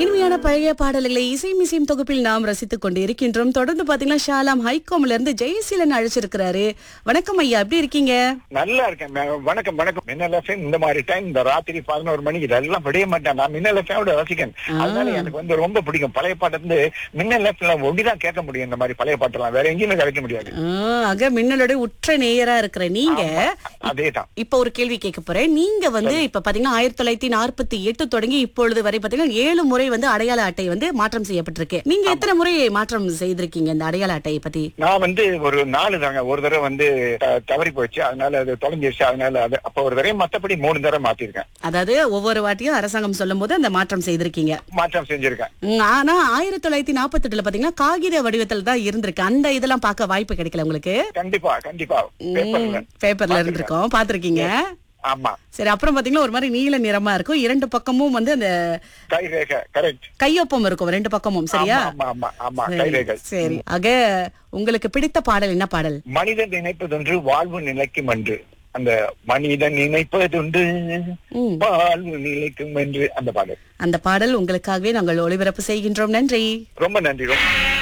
இனிமையான பழைய பாடல்களை இசை மிசையும் தொகுப்பில் நாம் ரசித்துக் கொண்டு இருக்கின்றோம் தொடர்ந்து பாத்தீங்கன்னா ஷாலாம் ஹைகோம்ல இருந்து ஜெயசீலன் அழைச்சிருக்கிறாரு வணக்கம் ஐயா எப்படி இருக்கீங்க நல்லா இருக்கேன் மே- வணக்கம் வணக்கம் மின்னல் எஃப்எம் இந்த மாதிரி டைம் இந்த ராத்திரி பதினோரு மணிக்கு இதெல்லாம் விடைய மாட்டேன் நான் மின்னல் எஃப்எம் ரசிகன் அதனால எனக்கு வந்து ரொம்ப பிடிக்கும் பழைய பாட்டு வந்து மின்னல் எஃப்ல ஒண்டிதான் கேட்க முடியும் இந்த மாதிரி பழைய பாட்டெல்லாம் வேற எங்கேயுமே கிடைக்க முடியாது ஆ, ஆக மின்னலோட உற்ற நேயரா இருக்கிற நீங்க அதேதான் இப்ப ஒரு கேள்வி கேட்க போறேன் நீங்க வந்து இப்ப பாத்தீங்கன்னா ஆயிரத்தி தொள்ளாயிரத்தி நாற்பத்தி எட்டு தொடங்கி இப்பொழுது வரை பாத்தீங்கன்னா ஏழு முறை வந்து அடையாள அட்டை வந்து மாற்றம் செய்யப்பட்டிருக்கு நீங்க எத்தனை முறை மாற்றம் செய்திருக்கீங்க இந்த அடையாள அட்டையை பத்தி நான் வந்து ஒரு நாலு தாங்க ஒரு தடவை வந்து த- தவறி போச்சு அதனால அது தொலைஞ்சிருச்சு அதனால அது அப்ப ஒரு தடவை மத்தபடி மூணு தடவை மாத்திருக்கேன் அதாவது ஒவ்வொரு வாட்டியும் அரசாங்கம் சொல்லும் போது அந்த மாற்றம் செய்திருக்கீங்க மாற்றம் செஞ்சிருக்கேன் ம், ஆனா ஆயிரத்தி தொள்ளாயிரத்தி நாற்பத்தி எட்டுல பாத்தீங்கன்னா காகித வடிவத்தில் தான் இருந்திருக்கு அந்த இதெல்லாம் பார்க்க வாய்ப்பு கிடைக்கல உங்களுக்கு கண்டிப்பா கண்டிப்பா பேப்பர்ல பேப்பர்ல இருந்திருக்கோம் பாத்திருக்கீங்க ஆமா சரி அப்புறம் பாத்தீங்கன்னா ஒரு மாதிரி நீல நிறமா இருக்கும் இரண்டு பக்கமும் வந்து அந்த கை ரேகை கரெக்ட் கையொப்பம் இருக்கும் ரெண்டு பக்கமும் சரியா ஆமா ஆமா ஆமா கை சரி, ரேகை சரி ஆக உங்களுக்கு பிடித்த பாடல் என்ன பாடல் மனிதன் நினைப்பதொன்று வாழ்வு நிலைக்கும் என்று அந்த மனிதன் நினைப்பதுண்டு ம். வாழ்வு நிலைக்கும் என்று அந்த பாடல் அந்த பாடல் உங்களுக்காகவே நாங்கள் ஒளிபரப்பு செய்கின்றோம் நன்றி ரொம்ப நன்றி ரொம்ப